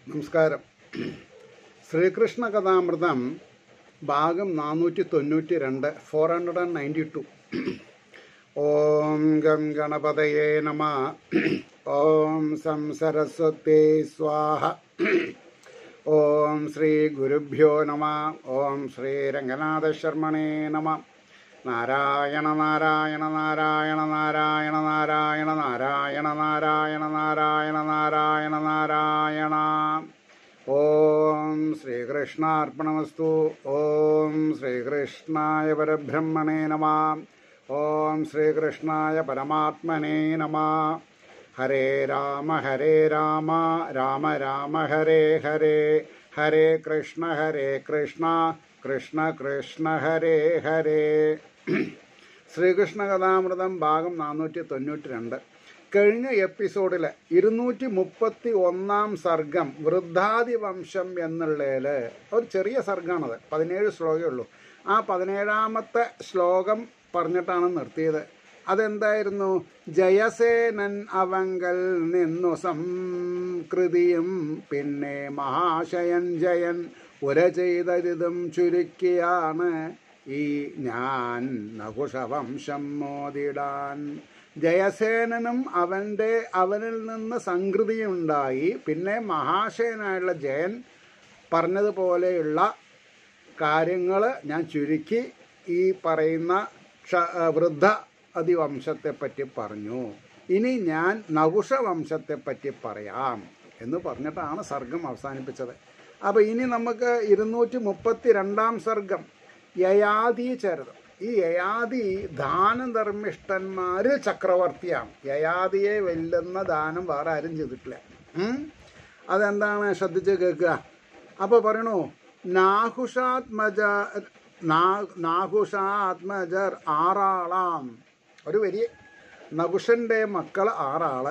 നമസ്കാരം ശ്രീകൃഷ്ണ കഥാമൃതം ഭാഗം നാനൂറ്റി തൊണ്ണൂറ്റി രണ്ട് four hundred and ninety two ഓം ഗം ഗണപതയേ നമ ഓം സം സരസ്വതേ സ്വാഹ ഓം ശ്രീ ഗുരുഭ്യോ നമ ഓം ശ്രീ രംഗനാഥ ശർമ്മണേ നമ നാരായണ നാരായണ നാരായണ നാരായണ നാരായണ നാരായണ നാരായണ നാരായണ നാരായണ നാരായണ ഓം ശ്രീകൃഷ്ണാർപ്പണമസ്തു ഓം ശ്രീകൃഷ്ണായ പരബ്രഹ്മണേ നമ ഓം ശ്രീകൃഷ്ണായ പരമാത്മനേ നമ ഹരേ രാമ ഹരേ രാമ രാമ രാമ ഹരേ ഹരേ ഹരേ കൃഷ്ണ ഹരേ കൃഷ്ണ കൃഷ്ണ കൃഷ്ണ ഹരേ ഹരേ ശ്രീകൃഷ്ണ കഥാമൃതം ഭാഗം നാനൂറ്റി തൊണ്ണൂറ്റി രണ്ട് കഴിഞ്ഞ എപ്പിസോഡിൽ ഇരുന്നൂറ്റി മുപ്പത്തി ഒന്നാം സർഗം വൃദ്ധാതിവംശം എന്നുള്ളതിൽ ഒരു ചെറിയ സർഗമാണത് പതിനേഴ് ശ്ലോകമേ ഉള്ളൂ ആ പതിനേഴാമത്തെ ശ്ലോകം പറഞ്ഞിട്ടാണ് നിർത്തിയത് അതെന്തായിരുന്നു ജയസേനൻ അവങ്കൽ നിന്നു സംകൃതിയും പിന്നെ മഹാശയൻ ജയൻ ഉര ചെയ്തരിതും ചുരുക്കിയാണ് ഈ ഞാൻ നകുഷവംശം മോതിടാൻ ജയസേനനും അവൻ്റെ അവനിൽ നിന്ന് സംകൃതിയുണ്ടായി പിന്നെ മഹാശയനായുള്ള ജയൻ പറഞ്ഞതുപോലെയുള്ള കാര്യങ്ങൾ ഞാൻ ചുരുക്കി ഈ പറയുന്ന ക്ഷ- വൃദ്ധ അതിവംശത്തെപ്പറ്റി പറഞ്ഞു ഇനി ഞാൻ നകുഷ വംശത്തെപ്പറ്റി പറയാം എന്ന് പറഞ്ഞിട്ടാണ് സർഗം അവസാനിപ്പിച്ചത് അപ്പോൾ ഇനി നമുക്ക് ഇരുന്നൂറ്റി മുപ്പത്തി രണ്ടാം സർഗം യയാതി ചരിതം ഈ യയാതി ദാനധർമ്മിഷ്ഠന്മാരിൽ ചക്രവർത്തിയാണ് യയാതിയെ വെല്ലുന്ന ദാനം വേറെ ആരും ചെയ്തിട്ടില്ല ഉം? അതെന്താണ് ശ്രദ്ധിച്ച് കേൾക്കുക അപ്പോൾ പറയണു നാഹുഷാത്മജ നാ- നാഹുഷാത്മജർ ആറാളാം ഒരു വലിയ നകുഷന്റെ മക്കൾ ആറാള്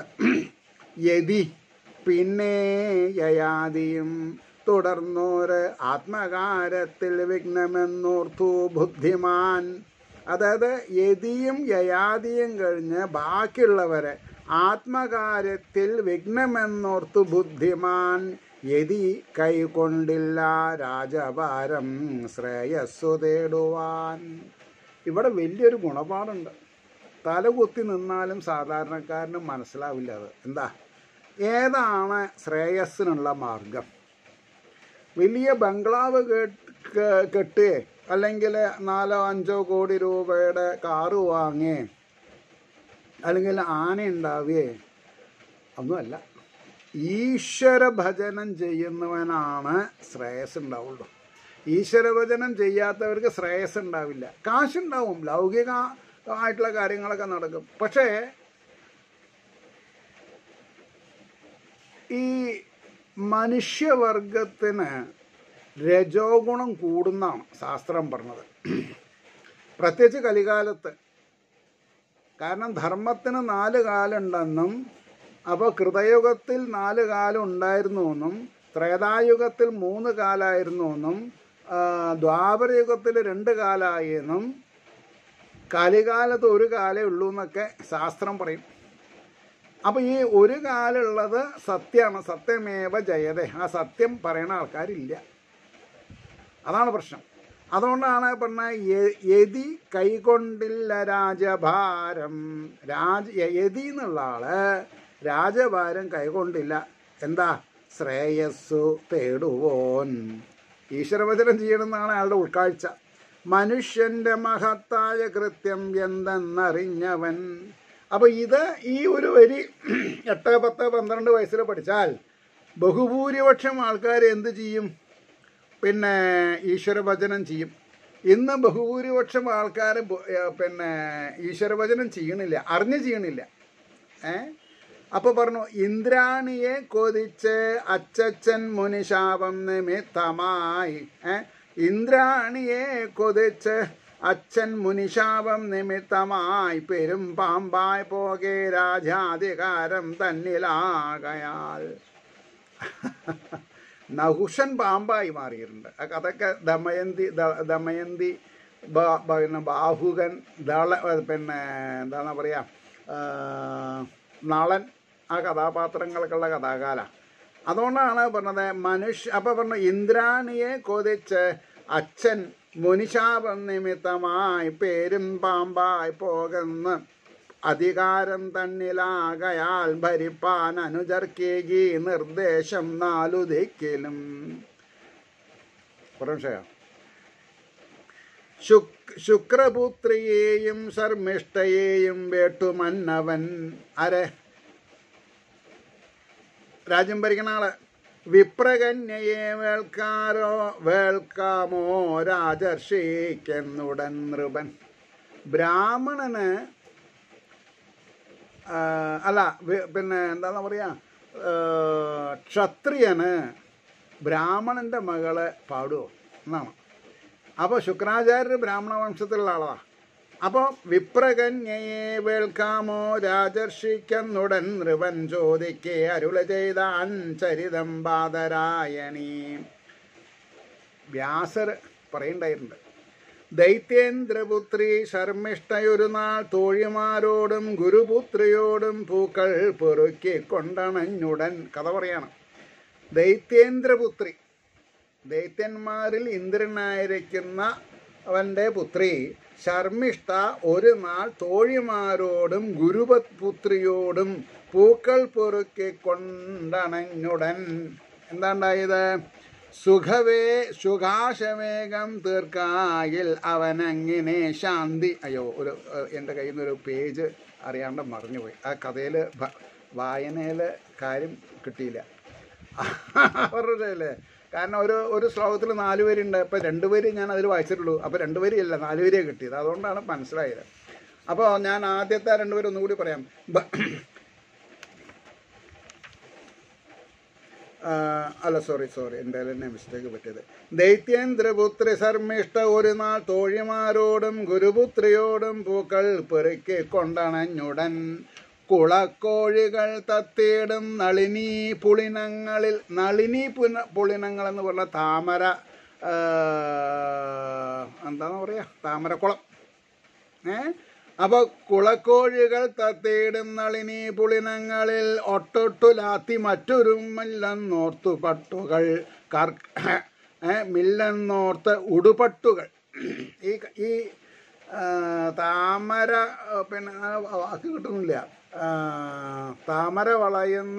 യതി പിന്നെ യയാദിയും തുടർന്നോര് ആത്മകാരത്തിൽ വിഘ്നമെന്നോർത്തു ബുദ്ധിമാൻ അതായത് യതിയും യയാദിയും കഴിഞ്ഞ് ബാക്കിയുള്ളവരെ ആത്മകാര്യത്തിൽ വിഘ്നമെന്നോർത്തു ബുദ്ധിമാൻ യതി കൈകൊണ്ടില്ല രാജഭാരം ശ്രേയസ്സു തേടുവാൻ ഇവിടെ വലിയൊരു ഗുണപാടുണ്ട് തലകുത്തി നിന്നാലും സാധാരണക്കാരന് മനസ്സിലാവില്ല അത് എന്താ ഏതാണ് ശ്രേയസ്സിനുള്ള മാർഗം വലിയ ബംഗ്ലാവ് കെട്ട് അല്ലെങ്കിൽ നാലോ അഞ്ചോ കോടി രൂപയുടെ കാറ് വാങ്ങേ അല്ലെങ്കിൽ ആന ഉണ്ടാവുകയെ ഒന്നുമല്ല ഈശ്വര ഭജനം ചെയ്യുന്നവനാണ് ശ്രേയസ് ഉണ്ടാവുള്ളൂ ഈശ്വര ഭജനം ചെയ്യാത്തവർക്ക് ശ്രേയസ് ഉണ്ടാവില്ല കാശുണ്ടാവും ലൗകിക ആയിട്ടുള്ള കാര്യങ്ങളൊക്കെ നടക്കും പക്ഷേ ഈ മനുഷ്യവർഗത്തിന് രജോ ഗുണം കൂടുന്നാണ് ശാസ്ത്രം പറഞ്ഞത് പ്രത്യേകിച്ച് കലികാലത്ത് കാരണം ധർമ്മത്തിന് നാല് കാലുണ്ടെന്നും അപ്പോൾ കൃതയുഗത്തിൽ നാല് കാലം ഉണ്ടായിരുന്നു എന്നും ത്രേതായുഗത്തിൽ മൂന്ന് കാലായിരുന്നു എന്നും ആ, ദ്വാപരയുഗത്തിൽ രണ്ട് കാലായി എന്നും കലികാലത്ത് ഒരു കാലേ ഉള്ളൂ എന്നൊക്കെ ശാസ്ത്രം പറയും അപ്പോൾ ഈ ഒരു കാലുള്ളത് സത്യമാണ് സത്യമേവ ജയതേ ആ സത്യം പറയണ ആൾക്കാരില്ല അതാണ് പ്രശ്നം അതുകൊണ്ടാണ് പറഞ്ഞ യ- യതി കൈകൊണ്ടില്ല രാജഭാരം രാജ യതി എന്നുള്ള ആള് രാജഭാരം കൈകൊണ്ടില്ല എന്താ ശ്രേയസ്സു തേടുവോൻ ഈശ്വരവചനം ചെയ്യണമെന്നാണ് അയാളുടെ ഉൾക്കാഴ്ച മനുഷ്യന്റെ മഹത്തായ കൃത്യം എന്തെന്നറിഞ്ഞവൻ അപ്പോൾ ഇത് ഈ ഒരു വരി എട്ട് പത്ത് പന്ത്രണ്ട് വയസ്സിൽ പഠിച്ചാൽ ബഹുഭൂരിപക്ഷം ആൾക്കാർ എന്ത് ചെയ്യും പിന്നെ ഈശ്വരവചനം ചെയ്യും ഇന്ന് ബഹുഭൂരിപക്ഷം ആൾക്കാർ പിന്നെ ഈശ്വരവചനം ചെയ്യണില്ല അറിഞ്ഞ് ചെയ്യണില്ല ഏ അപ്പൊ പറഞ്ഞു ഇന്ദ്രാണിയെ കൊതിച്ച് അച്ചച്ചൻ മുനിശാപം നിമിത്തമായി ഏ ഇന്ദ്രാണിയെ കൊതിച്ച് അച്ഛൻ മുനിശാപം നിമിത്തമായി പെരും പാമ്പായി പോകെ രാജാധികാരം തന്നിലാകയാൽ നഹുഷൻ പാമ്പായി മാറിയിട്ടുണ്ട് അ- അതൊക്കെ ദമയന്തി ദ- ദമയന്തി ബ- ബ- പിന്നെ ബാഹുകൻ ദള പിന്നെ എന്താണ് പറയുക നളൻ ആ കഥാപാത്രങ്ങൾക്കുള്ള കഥാകാല അതുകൊണ്ടാണ് പറഞ്ഞത് മനുഷ്യ അപ്പൊ പറഞ്ഞു ഇന്ദ്രാണിയെ കൊതിച്ച് അച്ഛൻ മുനിശാപം നിമിത്തമായി പേരും പാമ്പായി പോകുന്ന അധികാരം തന്നിലാകയാൽ ഭരിപ്പാൻ അനുജർക്കേകി നിർദ്ദേശം നാലു ദിക്കിലും കുറേ ശുക് ശുക്രപുത്രിയെയും ശർമ്മിഷ്ഠയെയും വേട്ടുമന്നവൻ ആരെ രാജ്യം ഭരിക്കണ ആള് വിപ്രകന്യയെ വേൾക്കാരോ വേൾക്കാമോ രാജർഷിക്കെന്നുടൻ നൃപൻ ബ്രാഹ്മണന് ആ, അല്ല വി- പിന്നെ എന്താന്ന് പറയാ ആ, ക്ഷത്രിയന് ബ്രാഹ്മണന്റെ മകളെ പാടുവോ എന്നാണ് അപ്പോൾ ശുക്രാചാര്യർ ബ്രാഹ്മണ വംശത്തിലുള്ള ആളാ അപ്പോൾ വിപ്രകന്യയെ വേൾക്കാമോ രാജർഷിക്കുന്നുടൻ നൃവൻ ചോദിക്കെ അരുള ചെയ്താൻ ചരിതം ബാദരായണി വ്യാസർ പറയുണ്ടായിട്ടുണ്ട് ദൈത്യേന്ദ്രപുത്രി ശർമ്മിഷ്ഠയൊരു നാൾ തോഴിമാരോടും ഗുരുപുത്രിയോടും പൂക്കൾ പെറുക്കി കൊണ്ടണഞ്ഞുടൻ കഥ പറയാണ് ദൈത്യേന്ദ്രപുത്രി ദൈത്യന്മാരിൽ ഇന്ദ്രനായിരിക്കുന്ന അവൻ്റെ പുത്രി ശർമ്മിഷ്ഠ ഒരു നാൾ തോഴിമാരോടും ഗുരുപുത്രിയോടും പൂക്കൾ പൊറുക്കി കൊണ്ടണഞ്ഞുടൻ എന്താണ്ടായത് സുഖവേ സുഖാശവേഗം തീർക്കായിൽ അവനങ്ങിനെ ശാന്തി അയ്യോ ഒരു ഏഹ്, എൻ്റെ കയ്യിൽ നിന്നൊരു പേജ് അറിയാണ്ട് മറിഞ്ഞുപോയി ആ കഥയിൽ വായനയിൽ കാര്യം കിട്ടിയില്ല അവരുടെ അല്ലേ കാരണം ഒരു ഒരു ശ്ലോകത്തിൽ നാല് പേരുണ്ട് അപ്പോൾ രണ്ട് പേര് ഞാൻ അതിൽ വായിച്ചിട്ടുള്ളൂ അപ്പോൾ രണ്ട് പേരില്ല നാല് പേരേ കിട്ടിയത് അതുകൊണ്ടാണ് മനസ്സിലായത് അപ്പോൾ ഞാൻ ആദ്യത്തെ ആ രണ്ടുപേരും ഒന്നുകൂടി പറയാം ബ- ആ, അല്ല സോറി സോറി എൻ്റെ തന്നെ മിസ്റ്റേക്ക് പറ്റിയത് ദൈത്യേന്ദ്രപുത്രി ശർമ്മിഷ്ഠ ഒരു നാൾ തോഴിമാരോടും ഗുരുപുത്രിയോടും പൂക്കൾ പെറുക്കി കൊണ്ടണഞ്ഞുടൻ കുളക്കോഴികൾ തത്തിയിടും നളിനി പുളിനങ്ങളിൽ നളിനി പുന പുളിനങ്ങൾ എന്ന് പറഞ്ഞ താമര ആ, എന്താന്ന് പറയാ താമരക്കുളം ഏ അപ്പൊ കുളക്കോഴികൾ തത്തേടും നളിനി പുളിനങ്ങളിൽ ഒട്ടൊട്ടു ലാത്തി മറ്റൊരു മില്ലെന്നോർത്തു പട്ടുകൾ കർ ഏ മില്ലെന്നോർത്ത് ഉടുപട്ടുകൾ ഈ ഈ ആ, താമര ആ, പിന്നെ ആ വാക്ക് കിട്ടുന്നില്ല ആ, താമര വളയുന്ന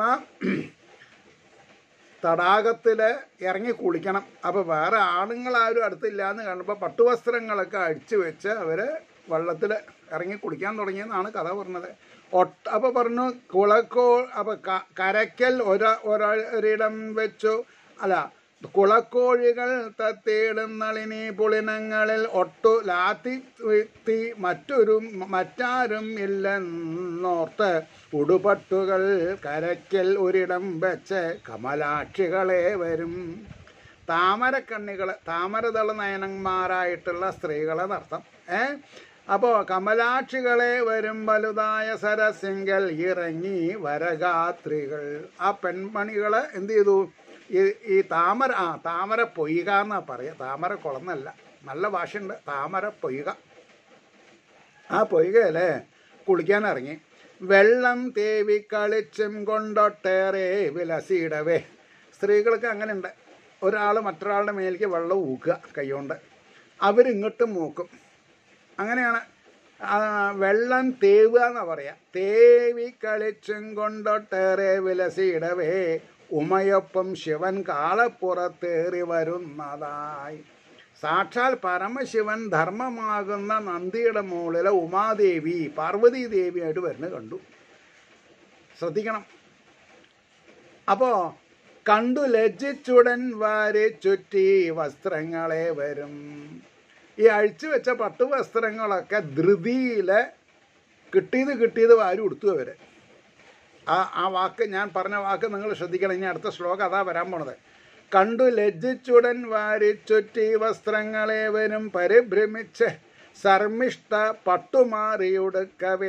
തടാകത്തിൽ ഇറങ്ങി കുളിക്കണം അപ്പോൾ വേറെ ആണുങ്ങളാരും അടുത്തില്ല എന്ന് കണ്ടപ്പോൾ പട്ടുവസ്ത്രങ്ങളൊക്കെ അടിച്ചു വെച്ച് അവർ വെള്ളത്തിൽ ഇറങ്ങി കുളിക്കാൻ തുടങ്ങിയെന്നാണ് കഥ പറഞ്ഞത് ഒട്ട അപ്പോൾ പറഞ്ഞു കുളക്കോ അപ്പോൾ കരയ്ക്കൽ ഒര ഒര- ഒരിടം വെച്ചു അല്ല കുളക്കോഴികൾ തത്തേടും നളിനി പുളിനങ്ങളിൽ ഒട്ടു ലാത്തി തീ മറ്റൊരു മറ്റാരും ഇല്ലെന്നോർത്ത് ഉടുപട്ടുകൾ കരയ്ക്കൽ ഒരിടം വെച്ച് കമലാക്ഷികളെ വരും താമരക്കണ്ണികൾ താമരതള നയനന്മാരായിട്ടുള്ള സ്ത്രീകളെ നർത്തം ഏ അപ്പോൾ കമലാക്ഷികളെ വരും വലുതായ സരസിങ്കൽ ഇറങ്ങി വരഗാത്രികൾ ആ പെൺമണികളെ എന്ത് ചെയ്തു ഈ ഈ താമര ആ താമര പൊയ്ക എന്നാ പറയുക താമര കുളന്നല്ല നല്ല ഭാഷയുണ്ട് താമര പൊയ്ക ആ പൊയ്കയിലെ കുളിക്കാൻ ഇറങ്ങി വെള്ളം തേവി കളിച്ചും കൊണ്ടൊട്ടേറെ വിലസിയിടവേ സ്ത്രീകൾക്ക് അങ്ങനെ ഉണ്ട് ഒരാൾ മറ്റൊരാളുടെ മേലേക്ക് വെള്ളം ഊക്കുക കൈകൊണ്ട് അവരിങ്ങോട്ട് മൂക്കും അങ്ങനെയാണ് ആ, വെള്ളം തേവുക എന്നാ പറയാ തേവി കളിച്ചും കൊണ്ടൊട്ടേറെ വിലസിയിടവേ ഉമയൊപ്പം ശിവൻ കാളപ്പുറത്തേറി വരുന്നതായി സാക്ഷാൽ പരമശിവൻ ധർമ്മമാകുന്ന നന്ദിയുടെ മുകളിലെ ഉമാദേവി പാർവതി ദേവിയായിട്ട് വരുന്നത് കണ്ടു ശ്രദ്ധിക്കണം അപ്പോ കണ്ടു ലജ്ജിച്ചുടൻ വാരി ചുറ്റി വസ്ത്രങ്ങളെ വരും ഈ അഴിച്ചു വെച്ച പട്ടുവസ്ത്രങ്ങളൊക്കെ ധൃതിയില് കിട്ടിയത് കിട്ടിയത് വാരി ഉടുത്തു അവര് ആ ആ വാക്ക് ഞാൻ പറഞ്ഞ വാക്ക് നിങ്ങൾ ശ്രദ്ധിക്കണം ഇനി അടുത്ത ശ്ലോകം അതാ വരാൻ പോണത് കണ്ടു ലജ്ജിച്ചുടൻ വാരി ചുറ്റി വസ്ത്രങ്ങളെ വരും പരിഭ്രമിച്ച് ശർമ്മിഷ്ഠ പട്ടുമാറിയുടുക്കവേ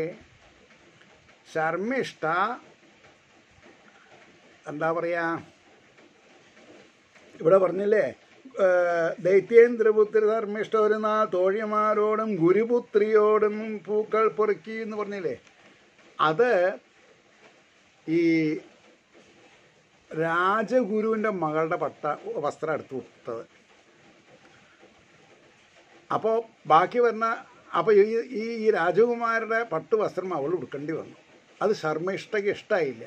ശർമ്മിഷ്ഠ എന്താ പറയാ ഇവിടെ പറഞ്ഞില്ലേ ഏഹ്, ദൈത്യേന്ദ്രപുത്രി ധർമ്മിഷ്ഠ ഒരു നാ തോഴിമാരോടും ഗുരുപുത്രിയോടും പൂക്കൾ പൊറുക്കി എന്ന് പറഞ്ഞില്ലേ അത് ഈ രാജഗുരുവിൻ്റെ മകളുടെ പട്ട വസ്ത്രം എടുത്തു കൊടുത്തത് അപ്പോൾ ബാക്കി വരുന്ന അപ്പോൾ ഈ ഈ ഈ രാജകുമാരുടെ പട്ട് വസ്ത്രം അവൾ ഉടുക്കേണ്ടി വന്നു അത് ശർമ്മിഷ്ഠയ്ക്ക് ഇഷ്ടമായില്ല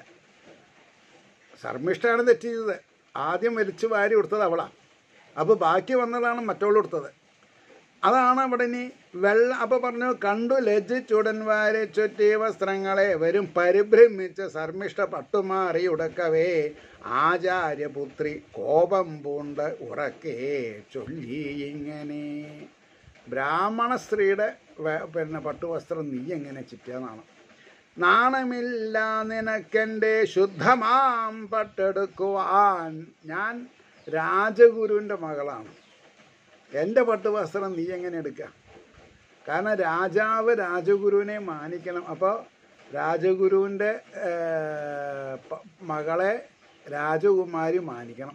ശർമ്മിഷ്ഠയാണ് തെറ്റ് ചെയ്തത് ആദ്യം വലിച്ചു വാരി കൊടുത്തത് അവളാണ് അപ്പോൾ ബാക്കി വന്നതാണ് മറ്റവൾ കൊടുത്തത് അതാണ് അവിടെ ഇനി വെള്ള അപ്പോൾ പറഞ്ഞു കണ്ടു ലജ്ജിച്ചുടൻ വാരി ചുറ്റി വസ്ത്രങ്ങളെ വരും പരിഭ്രമിച്ച് ശർമ്മിഷ്ഠ പട്ടുമാറി ഉടക്കവേ ആചാര്യപുത്രി കോപം പൂണ്ട് ഉറക്കേ ചൊല്ലി ഇങ്ങനെ ബ്രാഹ്മണ സ്ത്രീയുടെ വെ- പിന്നെ പട്ടുവസ്ത്രം നീ എങ്ങനെ ചിറ്റിയെന്നാണ് നാണമില്ല നിനക്കെൻ്റെ ശുദ്ധമാം പട്ടെടുക്കുവാൻ ഞാൻ രാജഗുരുവിൻ്റെ മകളാണ് എൻ്റെ പട്ടുവസ്ത്രം നീ എങ്ങനെ എടുക്കുക കാരണം രാജാവ് രാജഗുരുവിനെ മാനിക്കണം അപ്പോൾ രാജഗുരുവിൻ്റെ ഏർ, പ- മകളെ രാജകുമാരി മാനിക്കണം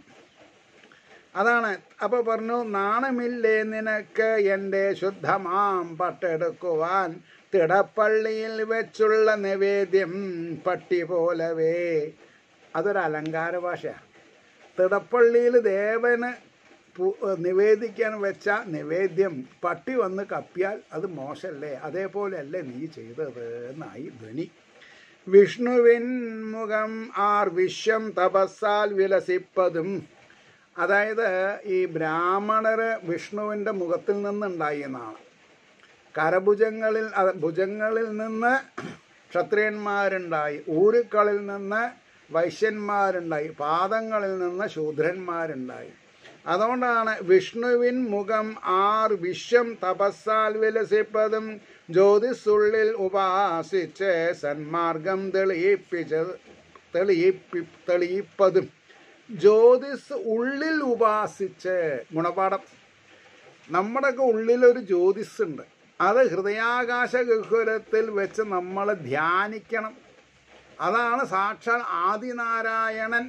അതാണ് അപ്പോൾ പറഞ്ഞു നാണമില്ലേ നിനക്ക് എൻ്റെ ശുദ്ധമാം പട്ടെടുക്കുവാൻ തിടപ്പള്ളിയിൽ വെച്ചുള്ള നിവേദ്യം പട്ടി പോലവേ അതൊരു അലങ്കാര ഭാഷയാണ് തിടപ്പള്ളിയിൽ ദേവന് പു- നിവേദിക്കാൻ വെച്ച നിവേദ്യം പട്ടി വന്ന് കപ്പിയാൽ അത് മോശമല്ലേ അതേപോലെയല്ലേ നീ ചെയ്തത് എന്നായി ധ്വനി വിഷ്ണുവിൻ മുഖം ആർ വിശ്വം തപസ്സാൽ വിലസിപ്പതും അതായത് ഈ ബ്രാഹ്മണർ വിഷ്ണുവിൻ്റെ മുഖത്തിൽ നിന്നുണ്ടായി എന്നാണ് കരഭുജങ്ങളിൽ അത് ഭുജങ്ങളിൽ നിന്ന് ക്ഷത്രിയന്മാരുണ്ടായി ഊരുക്കളിൽ നിന്ന് വൈശ്യന്മാരുണ്ടായി പാദങ്ങളിൽ നിന്ന് ശൂദ്രന്മാരുണ്ടായി അതുകൊണ്ടാണ് വിഷ്ണുവിൻ മുഖം ആർ വിശ്വം തപസ്സാൽ വിലസിപ്പതും ജ്യോതിസുള്ളിൽ ഉപാസിച്ച് സന്മാർഗം തെളിയിപ്പിച്ചത് തെളിയിപ്പി തെളിയിപ്പതും ജ്യോതിസ് ഉള്ളിൽ ഉപാസിച്ച് ഗുണപാഠം നമ്മുടെയൊക്കെ ഉള്ളിലൊരു ജ്യോതിസ് ഉണ്ട് അത് ഹൃദയാകാശ ഗഹ്വരത്തിൽ വെച്ച് നമ്മൾ ധ്യാനിക്കണം അതാണ് സാക്ഷാൽ ആദിനാരായണൻ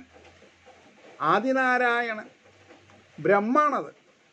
ആദിനാരായണൻ ബ്രഹ്മാണത്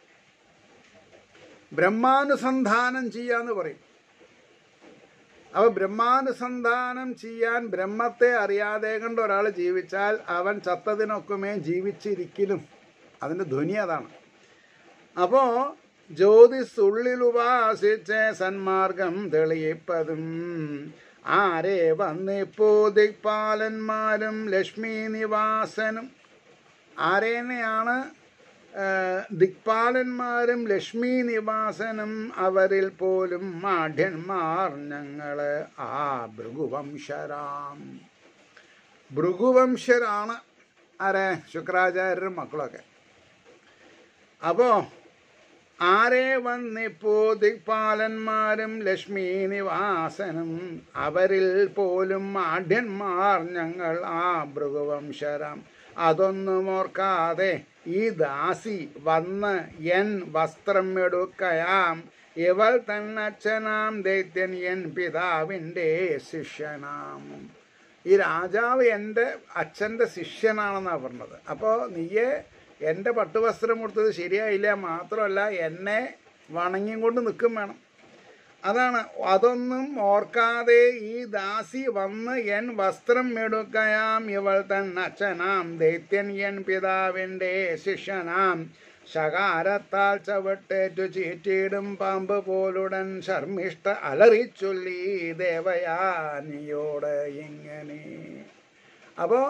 ബ്രഹ്മാനുസന്ധാനം ചെയ്യാന്ന് പറയും അപ്പോൾ ബ്രഹ്മാനുസന്ധാനം ചെയ്യാൻ ബ്രഹ്മത്തെ അറിയാതെ കണ്ട് ഒരാൾ ജീവിച്ചാൽ അവൻ ചത്തതിനൊക്കുമേ ജീവിച്ചിരിക്കലും അതിൻ്റെ ധ്വനി അതാണ് അപ്പോൾ ജ്യോതിസ് ഉള്ളിലുപാസിച്ച് സന്മാർഗം തെളിയിപ്പതും ആരെ വന്നിപ്പോ ദിക്പാലന്മാരും ലക്ഷ്മി നിവാസനും ആരേനെയാണ് ആ, ദിക്പാലന്മാരും ലക്ഷ്മി നിവാസനും അവരിൽ പോലും മാഢ്യന്മാർ ഞങ്ങള് ആ ഭൃഗുവംശരാം ഭൃഗുവംശരാണ് ആരെ ശുക്രാചാര്യരും മക്കളൊക്കെ അപ്പോ ആരെ വന്നിപ്പോ ദിക്പാലന്മാരും ലക്ഷ്മി നിവാസനും അവരിൽ പോലും മാഢ്യന്മാർ ഞങ്ങൾ ആ ഭൃഗുവംശരാം അതൊന്നും ഓർക്കാതെ ഈ ദാസി വന്ന് എൻ വസ്ത്രം എടുക്കയാം ഇവൾ തന്നച്ഛനാം ദൈത്യൻ എൻ പിതാവിൻ്റെ ശിഷ്യനാം ഈ രാജാവ് എൻ്റെ അച്ഛൻ്റെ ശിഷ്യനാണെന്നാണ് പറഞ്ഞത് അപ്പോൾ നീയെ എൻ്റെ പട്ടുവസ്ത്രം കൊടുത്തത് ശരിയായില്ല മാത്രമല്ല എന്നെ വണങ്ങിയും കൊണ്ട് നിൽക്കും വേണം അതാണ് അതൊന്നും ഓർക്കാതെ ഈ ദാസി വന്ന് എൻ വസ്ത്രം എടുക്കയാം ഇവൾ തൻ അച്ഛനാം ദൈത്യൻ എൻ പിതാവിൻ്റെ ശിഷ്യനാം ശകാരത്താൽ ചവിട്ടേറ്റു ചീറ്റിയിടും പാമ്പ് പോലുടൻ ശർമ്മിഷ്ഠ അലറിച്ചൊല്ലി ദേവയാനിയോട് ഇങ്ങനെ അപ്പോൾ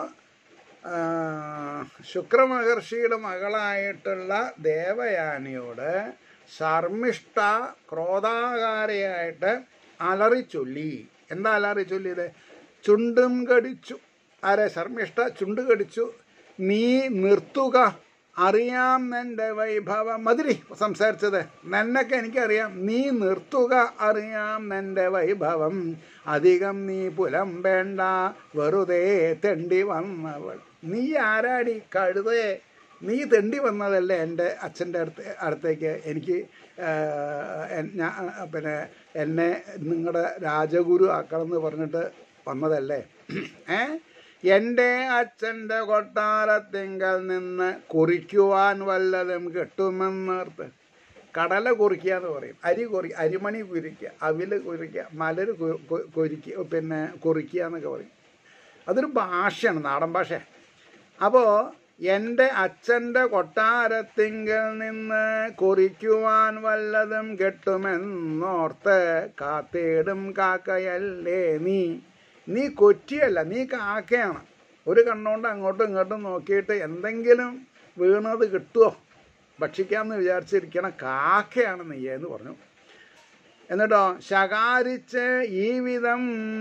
ശുക്രമഹർഷിയുടെ മകളായിട്ടുള്ള ദേവയാനിയോട് ശർമ്മിഷ്ഠ ക്രോധാകാരിയായിട്ട് അലറി ചൊല്ലി എന്താ അലറി ചൊല്ലിയത് ചുണ്ടും കടിച്ചു ആരെ ശർമ്മിഷ്ഠ ചുണ്ട് കടിച്ചു നീ നിർത്തുക അറിയാം നിന്റെ വൈഭവം മതിരി സംസാരിച്ചത് നന്നൊക്കെ എനിക്കറിയാം നീ നിർത്തുക അറിയാം നിന്റെ വൈഭവം അധികം നീ പുലം വേണ്ട വെറുതെ തെണ്ടി വന്നവൾ നീ ആരാടി കഴുതേ നീ തെണ്ടി വന്നതല്ലേ എൻ്റെ അച്ഛൻ്റെ അടുത്ത് അടുത്തേക്ക് എനിക്ക് ആ, എൻ- ഞാൻ പിന്നെ എന്നെ നിങ്ങളുടെ രാജഗുരു ആക്കണം എന്ന് പറഞ്ഞിട്ട് വന്നതല്ലേ ഏ എൻ്റെ അച്ഛൻ്റെ കൊട്ടാരത്തിങ്കൽ നിന്ന് കുറിക്കുവാൻ വല്ലതും കിട്ടുമെന്നോർത്ത് കടല കുറിക്കുക എന്ന് പറയും അരി കുറി അരിമണി കുരിക്കുക അവില് കുരിക്കുക മലര് കു- കു- കുരിക്കുക പിന്നെ കുറിക്കുക എന്നൊക്കെ പറയും അതൊരു ഭാഷയാണ് നാടൻ ഭാഷ അപ്പോൾ എൻ്റെ അച്ഛൻ്റെ കൊട്ടാരത്തിങ്കിൽ നിന്ന് കുറിക്കുവാൻ വല്ലതും കെട്ടുമെന്നോർത്ത് കാത്തേടും കാക്കയല്ലേ നീ നീ കൊറ്റിയല്ല നീ കാക്കയാണ് ഒരു കണ്ണുകൊണ്ട് അങ്ങോട്ടും ഇങ്ങോട്ടും നോക്കിയിട്ട് എന്തെങ്കിലും വീണത് കിട്ടുമോ ഭക്ഷിക്കാമെന്ന് വിചാരിച്ചിരിക്കണ കാക്കയാണ് നീ എന്ന് പറഞ്ഞു എന്നിട്ടോ ശകാരിച്ച് ഈ വിധം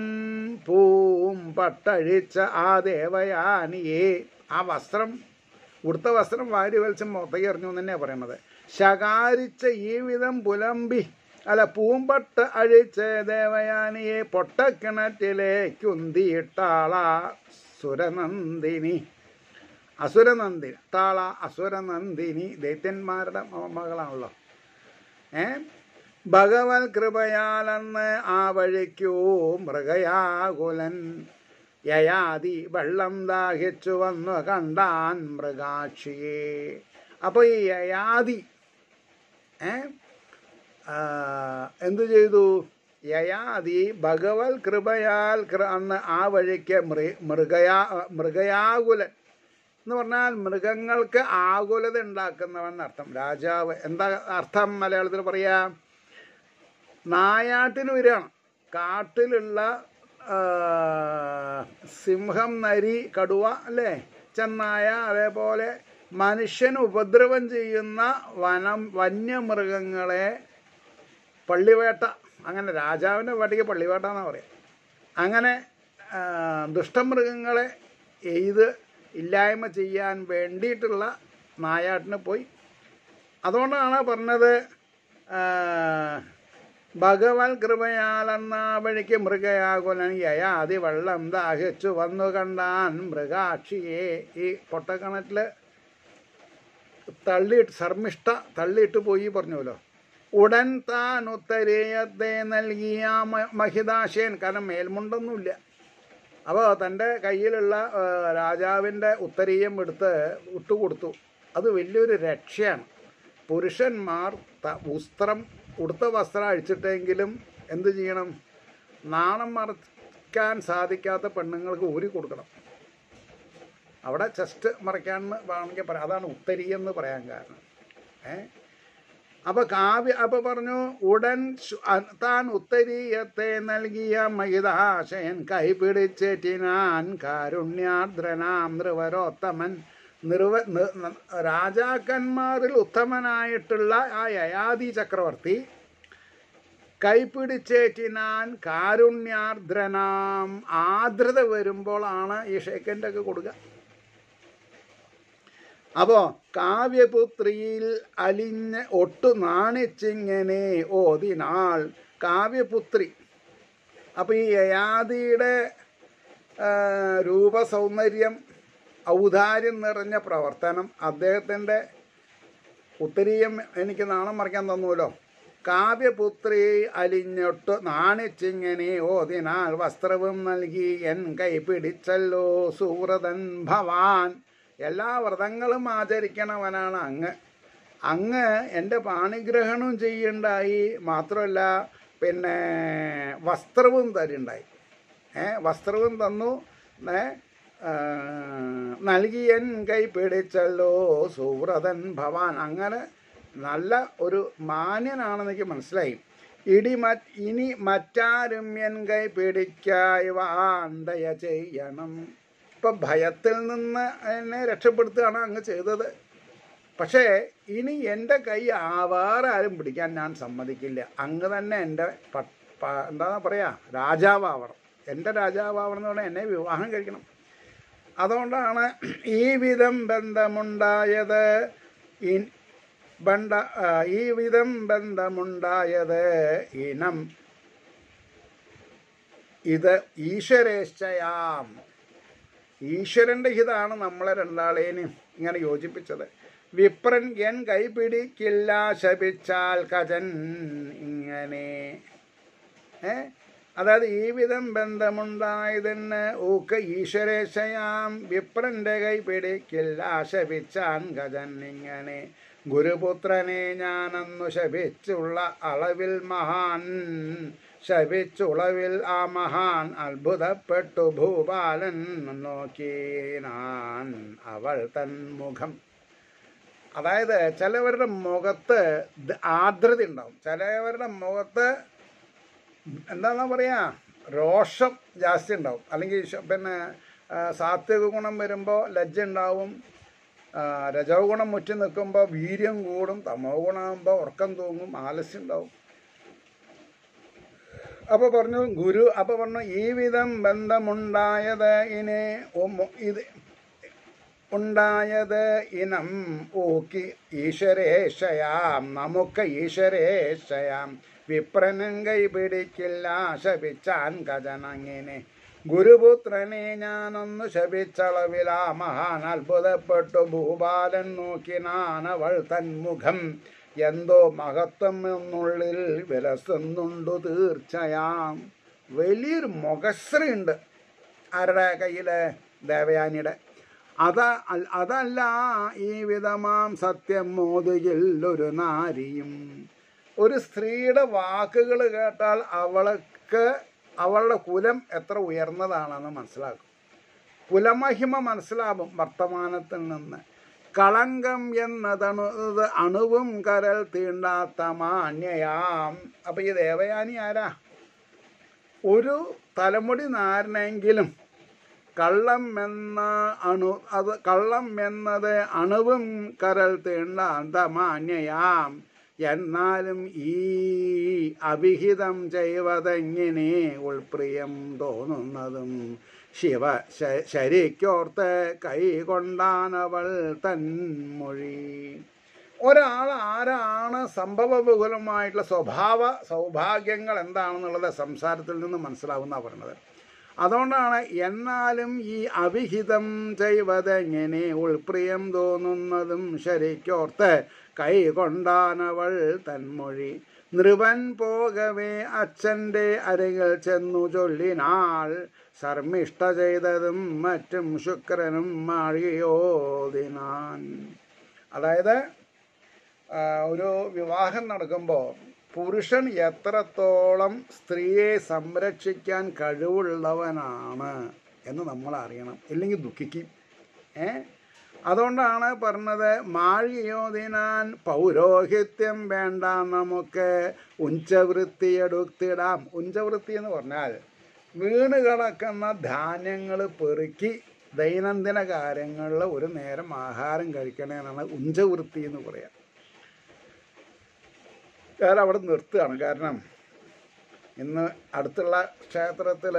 പൂവും പട്ടഴിച്ച ആ ദേവയാനിയെ ആ വസ്ത്രം ഉടുത്ത വസ്ത്രം വാരി വലിച്ച് മുഖത്തേക്ക് എറിഞ്ഞു എന്ന് തന്നെയാണ് പറയണത് ശകാരിച്ച ഈ വിധം പുലമ്പി അല്ല പൂമ്പട്ട് അഴിച്ച് ദേവയാനിയെ പൊട്ടക്കിണറ്റിലേക്കുന്തിയിട്ടാള സുരനന്ദിനി അസുരനന്ദിനി താള അസുരനന്ദിനി ദൈത്യന്മാരുടെ മ- മകളാണല്ലോ ഏ ഭഗവത് കൃപയാലെന്ന് ആ വഴിക്കൂ മൃഗയാകുലൻ യയാതി വെള്ളം ദാഹിച്ചു വന്നു കണ്ടാൻ മൃഗാക്ഷിയെ അപ്പോൾ ഈ യയാതി ഏ ആ, എന്തു ചെയ്തു യയാതി ഭഗവത് കൃപയാൽ കൃ- അന്ന് ആ വഴിക്ക് മൃ മൃഗയാ മൃഗയാകുലൻ എന്ന് പറഞ്ഞാൽ മൃഗങ്ങൾക്ക് ആകുലത ഉണ്ടാക്കുന്നവൻ അർത്ഥം രാജാവ് എന്താ അർത്ഥം മലയാളത്തിൽ പറയാ നായാട്ടിന് വരികയാണ് കാട്ടിലുള്ള ആ, സിംഹം നരി കടുവ അല്ലേ ചെന്നായ അതേപോലെ മനുഷ്യന് ഉപദ്രവം ചെയ്യുന്ന വനം വന്യമൃഗങ്ങളെ പള്ളിവേട്ട അങ്ങനെ രാജാവിൻ്റെ വേട്ടയ്ക്ക് പള്ളിവേട്ട എന്നാണ് പറയുക അങ്ങനെ ആ, ദുഷ്ടമൃഗങ്ങളെ എയ്ത് ഇല്ലായ്മ ചെയ്യാൻ വേണ്ടിയിട്ടുള്ള നായാട്ടിന് പോയി അതുകൊണ്ടാണ് പറഞ്ഞത് ആ, ഭഗവത് കൃപയാലെന്ന വഴിക്ക് മൃഗയാകുലൻ യയാതി വെള്ളം ദാഹിച്ചു വന്നു കണ്ടാൻ മൃഗാക്ഷിയെ ഈ പൊട്ടക്കിണറ്റിൽ തള്ളിയിട്ട് ശർമ്മിഷ്ഠ തള്ളിയിട്ട് പോയി പറഞ്ഞല്ലോ ഉടൻ താൻ ഉത്തരേയത്തെ നൽകിയ മ- മഹിതാശയൻ കാരണം മേൽമുണ്ടൊന്നുമില്ല അപ്പോൾ തൻ്റെ കയ്യിലുള്ള ആ, രാജാവിൻ്റെ ഉത്തരീയം എടുത്ത് ഇട്ടുകൊടുത്തു അത് വലിയൊരു രക്ഷയാണ് പുരുഷന്മാർ ത- വസ്ത്രം ഉടുത്ത വസ്ത്രം അഴിച്ചിട്ടെങ്കിലും എന്ത് ചെയ്യണം നാണം മറക്കാൻ സാധിക്കാത്ത പെണ്ണുങ്ങൾക്ക് ഊരി കൊടുക്കണം അവിടെ ചെസ്റ്റ് മറയ്ക്കാന്ന് വേണമെങ്കിൽ പറയാം അതാണ് ഉത്തരീയം എന്ന് പറയാൻ കാരണം ഏ അപ്പൊ കാവ്യ അപ്പൊ പറഞ്ഞു ഉടൻ ശു- അ- താൻ ഉത്തരീയത്തെ നൽകിയ മഹിതാശയൻ കൈപിടിച്ചേറ്റിനാൻ കാരുണ്യാർദ്രനാം നൃവരോത്തമൻ നിർവ നി- ന- രാജാക്കന്മാരിൽ ഉത്തമനായിട്ടുള്ള ആ യയാതി ചക്രവർത്തി കൈപിടിച്ചേറ്റിനാൻ കാരുണ്യാർദ്രനാം ആർദ്രത വരുമ്പോഴാണ് ഈ ഷേക്കൻ്റെ ഒക്കെ കൊടുക്കുക അപ്പോ കാവ്യപുത്രിയിൽ അലിഞ്ഞ് ഒട്ടു നാണിച്ചിങ്ങനെ ഓതിനാൾ കാവ്യപുത്രി അപ്പൊ ഈ യയാതിയുടെ ആ, രൂപസൗന്ദര്യം ഔദാര്യം നിറഞ്ഞ പ്രവർത്തനം അദ്ദേഹത്തിൻ്റെ ഉത്തരീയം എനിക്ക് നാണം മറിക്കാൻ തന്നുവല്ലോ കാവ്യപുത്രി അലിഞ്ഞൊട്ട് നാണിച്ചിങ്ങനെ ഓതിനാൽ വസ്ത്രവും നൽകി എൻ കൈ പിടിച്ചല്ലോ സുഹൃതൻ ഭവാൻ എല്ലാ വ്രതങ്ങളും ആചരിക്കണവനാണ് അങ്ങ് അങ്ങ് എൻ്റെ പാണിഗ്രഹണം ചെയ്യണ്ടായി മാത്രമല്ല പിന്നെ വസ്ത്രവും തരുണ്ടായി ഏ വസ്ത്രവും തന്നു ഏ ആ, നൽകിയൻ കൈ പിടിച്ചല്ലോ സുവ്രതൻ ഭവാൻ അങ്ങനെ നല്ല ഒരു മാന്യനാണെന്ന് എനിക്ക് മനസ്സിലായി ഇടി മറ്റ് ഇനി മറ്റാരും എൻ കൈ പിടിക്കായി വാണ്ടയ ചെയ്യണം ഇപ്പം ഭയത്തിൽ നിന്ന് എന്നെ രക്ഷപ്പെടുത്തുകയാണ് അങ്ങ് ചെയ്തത് പക്ഷേ ഇനി എൻ്റെ കൈ ആവാറെ ആരും പിടിക്കാൻ ഞാൻ സമ്മതിക്കില്ല അങ്ങ് തന്നെ എൻ്റെ പ- പ- എന്താ പറയാ രാജാവാവണം എൻ്റെ രാജാവാവണം എന്ന് പറഞ്ഞാൽ എന്നെ വിവാഹം കഴിക്കണം അതുകൊണ്ടാണ് ഈ വിധം ബന്ധമുണ്ടായത് ഇ- ബന്ധ ആ, ഈ വിധം ബന്ധമുണ്ടായത് ഇനം ഇത് ഈശ്വരേശ്ചയാം ഈശ്വരന്റെ ഹിതാണ് നമ്മളെ രണ്ടാളേനും ഇങ്ങനെ യോജിപ്പിച്ചത് വിപ്രൻ എൻ കൈപിടിക്കില്ല ശപിച്ചാൽ കജൻ ഇങ്ങനെ ഏ അതായത് ഈ വിധം ബന്ധമുണ്ടായതിന് ഊക്ക് ഈശ്വരേശയാം വിപ്രന്റെ കൈ പിടിക്കില്ല ശപിച്ചാൻ ഗജൻ ഇങ്ങനെ ഗുരുപുത്രനെ ഞാനന്നു ശപിച്ചുള്ള അളവിൽ മഹാൻ ശപിച്ചുളവിൽ ആ മഹാൻ അത്ഭുതപ്പെട്ടു ഭൂപാലൻ നോക്കിനാൻ അവൾ തൻ മുഖം അതായത് ചിലവരുടെ മുഖത്ത് ദ- ആർദ്രത ഉണ്ടാവും ചിലവരുടെ മുഖത്ത് എന്താണെന്നാ പറയാ രോഷം ജാസ്തി ഉണ്ടാവും അല്ലെങ്കിൽ ശ- പിന്നെ ആ, സാത്വിക ഗുണം വരുമ്പോൾ ലജ്ജ ഉണ്ടാവും ആ, രജോ ഗുണം മുറ്റി നിൽക്കുമ്പോൾ വീര്യം കൂടും തമോ ഗുണമാകുമ്പോൾ ഉറക്കം തൂങ്ങും ആലസ്യം ഉണ്ടാവും അപ്പോൾ പറഞ്ഞു ഗുരു അപ്പോൾ പറഞ്ഞു ഈ വിധം ബന്ധമുണ്ടായത് ഇനി ഒ- ഇത് ഉണ്ടായത് ഇനം ഊക്കി ഈശ്വരേശയാം നമുക്ക് ഈശ്വരേശയാം വിപ്രനും കൈ പിടിക്കില്ല ശപിച്ചാൻ കജനങ്ങിനെ ഗുരുപുത്രനെ ഞാനൊന്ന് ശപിച്ചളവിലാ മഹാൻ അത്ഭുതപ്പെട്ടു ഭൂപാലൻ നോക്കിനാനവൾ തന്മുഖം എന്തോ മഹത്വം എന്നുള്ളിൽ വിലസുന്നുണ്ടു തീർച്ചയാം വലിയൊരു മുഖശ്രീ ഉണ്ട് ആരുടെ കയ്യില് ദേവയാനിയുടെ അത അൽ- അതല്ല ഈ വിധമാം സത്യം മോതുകിൽ ഒരു നാരിയും ഒരു സ്ത്രീയുടെ വാക്കുകൾ കേട്ടാൽ അവൾക്ക് അവളുടെ കുലം എത്ര ഉയർന്നതാണെന്ന് മനസ്സിലാക്കും കുലമഹിമ മനസ്സിലാവും വർത്തമാനത്തിൽ നിന്ന് കളങ്കം എന്നതണു ഇത് അണുവും കരൽ തീണ്ടാത്ത മാന്യയാം അപ്പൊ ഈ ദേവയാനി ആരാ ഒരു തലമുടി നാരനെങ്കിലും കള്ളം എന്ന അണു അത് കള്ളം എന്നത് അണുവും കരൽ തീണ്ടാത്ത മാന്യയാം എന്നാലും ഈ അവിഹിതം ചെയ്വതെങ്ങനെ ഉൾപ്രിയം തോന്നുന്നതും ശിവ ശ- ശരിക്കോർത്ത് കൈ കൊണ്ടാനവൾ തന്മൊഴി ഒരാൾ ആരാണ് സംഭവബഹുലമായിട്ടുള്ള സ്വഭാവ സൗഭാഗ്യങ്ങൾ എന്താണെന്നുള്ളത് സംസാരത്തിൽ നിന്ന് മനസ്സിലാവുന്ന പറഞ്ഞത് അതുകൊണ്ടാണ് എന്നാലും ഈ അവിഹിതം ചെയ്വതെങ്ങനെ ഉൾപ്രിയം തോന്നുന്നതും ശരിക്കോർത്ത് കൈ കൊണ്ടാനവൾ തന്മൊഴി നൃപൻ പോകവേ അച്ഛൻ്റെ അരികിൽ ചെന്നു ചൊല്ലിനാൾ ശർമ്മിഷ്ഠ ചെയ്തതും മറ്റും ശുക്രനും മാഴിയോതിനാൻ അതായത് ആ, ഒരു വിവാഹം നടക്കുമ്പോൾ പുരുഷൻ എത്രത്തോളം സ്ത്രീയെ സംരക്ഷിക്കാൻ കഴിവുള്ളവനാണ് എന്ന് നമ്മൾ അറിയണം ഇല്ലെങ്കിൽ ദുഃഖിക്കും ഏ അതുകൊണ്ടാണ് പറഞ്ഞത് മാഴിയോതിനാൻ പൗരോഹിത്യം വേണ്ട നമുക്ക് ഉഞ്ചവൃത്തിയെടുത്തിടാം ഉഞ്ചവൃത്തി എന്ന് പറഞ്ഞാൽ വീണ് കിടക്കുന്ന ധാന്യങ്ങൾ പെറുക്കി ദൈനംദിന കാര്യങ്ങളിൽ ഒരു നേരം ആഹാരം കഴിക്കണമെന്നാണ് ഉഞ്ചവൃത്തി എന്ന് പറയാം ഞാൻ അവിടെ നിർത്തുകയാണ് കാരണം ഇന്ന് അടുത്തുള്ള ക്ഷേത്രത്തിൽ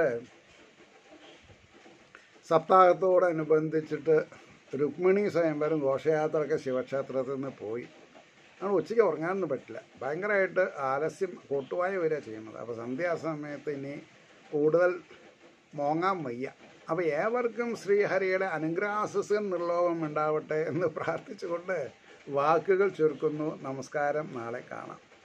സപ്താഹത്തോടനുബന്ധിച്ചിട്ട് രുക്മിണി സ്വയംവരം ഘോഷയാത്രയൊക്കെ ശിവക്ഷേത്രത്തിൽ നിന്ന് പോയി നമ്മൾ ഉച്ചയ്ക്ക് ഉറങ്ങാനൊന്നും പറ്റില്ല ഭയങ്കരമായിട്ട് ആലസ്യം കൊട്ടുവായ വരിക ചെയ്യുന്നത് അപ്പോൾ സന്ധ്യാസമയത്ത് ഇനി കൂടുതൽ മോങ്ങാൻ വയ്യ അപ്പോൾ ഏവർക്കും ശ്രീഹരിയുടെ അനുഗ്രഹാസസ്യം നിർലോഭം ഉണ്ടാവട്ടെ എന്ന് പ്രാർത്ഥിച്ചുകൊണ്ട് വാക്കുകൾ ചുരുക്കുന്നു നമസ്കാരം നാളെ കാണാം